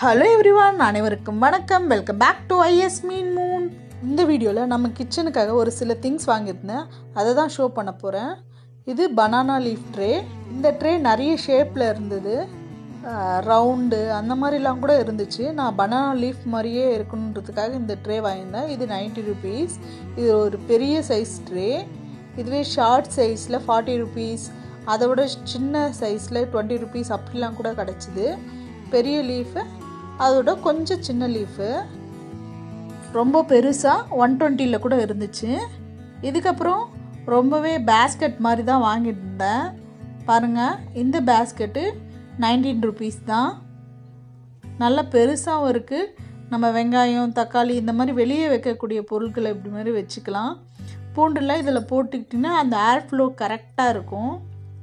hello everyone அனைவருக்கும் வணக்கம் welcome back to IS மீன் மூன் இந்த வீடியோவில் நம்ம கிச்சனுக்காக ஒரு சில திங்ஸ் வாங்கியிருந்தேன் அதை தான் ஷோ பண்ண போகிறேன் இது பனானா லீஃப் ட்ரே இந்த ட்ரே நிறைய ஷேப்பில் இருந்தது ரவுண்டு அந்த மாதிரிலாம் கூட இருந்துச்சு நான் பனானா லீஃப் மாதிரியே இருக்கணுன்றதுக்காக இந்த ட்ரே வாங்கியிருந்தேன் இது நைன்ட்டி ருபீஸ் இது ஒரு பெரிய சைஸ் ட்ரே இதுவே ஷார்ட் சைஸில் ஃபார்ட்டி ருபீஸ் அதை விட சின்ன சைஸில் டுவெண்ட்டி ருபீஸ் அப்படிலாம் கூட கிடச்சிது பெரிய லீஃபு அதோட கொஞ்சம் சின்ன லீஃபு ரொம்ப பெருசாக ஒன் டுவெண்ட்டியில் கூட இருந்துச்சு இதுக்கப்புறம் ரொம்பவே பேஸ்கெட் மாதிரி தான் வாங்கியிருந்தேன் பாருங்கள் இந்த பேஸ்கெட்டு நைன்டீன் ருபீஸ் தான் நல்ல பெருசாகவும் இருக்குது நம்ம வெங்காயம் தக்காளி இந்த மாதிரி வெளியே வைக்கக்கூடிய பொருட்களை இப்படி மாதிரி வச்சுக்கலாம் பூண்டுலாம் இதில் போட்டுக்கிட்டிங்கன்னா அந்த ஏர் ஃப்ளோ கரெக்டாக இருக்கும்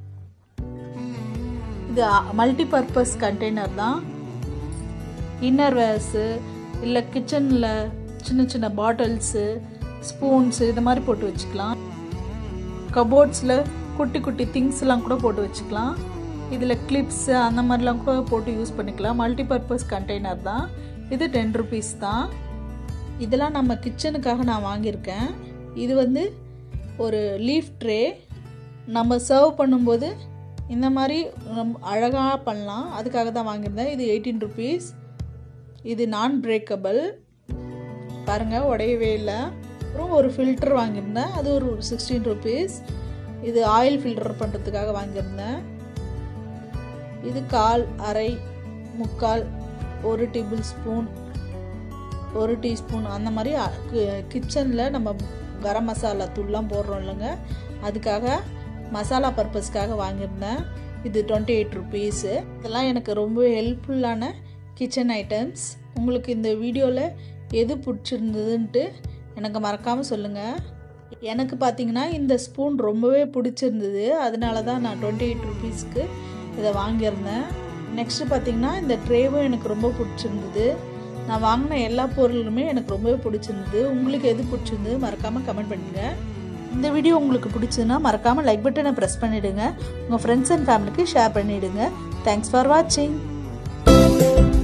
இது மல்டி பர்பஸ் கண்டெய்னர் தான் இன்னர் வேர்ஸு இல்லை கிச்சனில் சின்ன சின்ன பாட்டில்ஸு ஸ்பூன்ஸு இது மாதிரி போட்டு வச்சுக்கலாம் கபோர்ட்ஸில் குட்டி குட்டி திங்ஸ்லாம் கூட போட்டு வச்சுக்கலாம் இதில் கிளிப்ஸு அந்த மாதிரிலாம் கூட போட்டு யூஸ் பண்ணிக்கலாம் மல்டி பர்பஸ் கண்டெய்னர் தான் இது டென் ருபீஸ் தான் இதெல்லாம் நம்ம கிச்சனுக்காக நான் வாங்கியிருக்கேன் இது வந்து ஒரு லீஃப் ட்ரே நம்ம சர்வ் பண்ணும்போது இந்த மாதிரி ரொம்ப அழகாக பண்ணலாம் அதுக்காக தான் வாங்கியிருந்தேன் இது எயிட்டீன் ருபீஸ் இது நான் பிரேக்கபிள் பாருங்கள் உடையவே இல்லை அப்புறம் ஒரு ஃபில்டர் வாங்கியிருந்தேன் அது ஒரு சிக்ஸ்டீன் ருபீஸ் இது ஆயில் ஃபில்டர் பண்ணுறதுக்காக வாங்கியிருந்தேன் இது கால் அரை முக்கால் ஒரு டேபிள் ஸ்பூன் ஒரு டீஸ்பூன் அந்த மாதிரி கிச்சனில் நம்ம கரம் மசாலா தூள்லாம் போடுறோம் இல்லைங்க அதுக்காக மசாலா பர்பஸ்க்காக வாங்கியிருந்தேன் இது டுவெண்ட்டி எயிட் ருபீஸு இதெல்லாம் எனக்கு ரொம்ப ஹெல்ப்ஃபுல்லான கிச்சன் ஐட்டம்ஸ் உங்களுக்கு இந்த வீடியோவில் எது பிடிச்சிருந்ததுன்ட்டு எனக்கு மறக்காமல் சொல்லுங்கள் எனக்கு பார்த்தீங்கன்னா இந்த ஸ்பூன் ரொம்பவே பிடிச்சிருந்தது அதனால தான் நான் டுவெண்ட்டி எயிட் ருபீஸ்க்கு இதை வாங்கியிருந்தேன் நெக்ஸ்ட்டு பார்த்தீங்கன்னா இந்த ட்ரேவும் எனக்கு ரொம்ப பிடிச்சிருந்தது நான் வாங்கின எல்லா பொருளுமே எனக்கு ரொம்பவே பிடிச்சிருந்தது உங்களுக்கு எது பிடிச்சிருந்தது மறக்காமல் கமெண்ட் பண்ணுங்கள் இந்த வீடியோ உங்களுக்கு பிடிச்சதுன்னா மறக்காமல் லைக் பட்டனை ப்ரெஸ் பண்ணிவிடுங்க உங்கள் ஃப்ரெண்ட்ஸ் அண்ட் ஃபேமிலிக்கு ஷேர் பண்ணிவிடுங்க தேங்க்ஸ் ஃபார் வாட்சிங்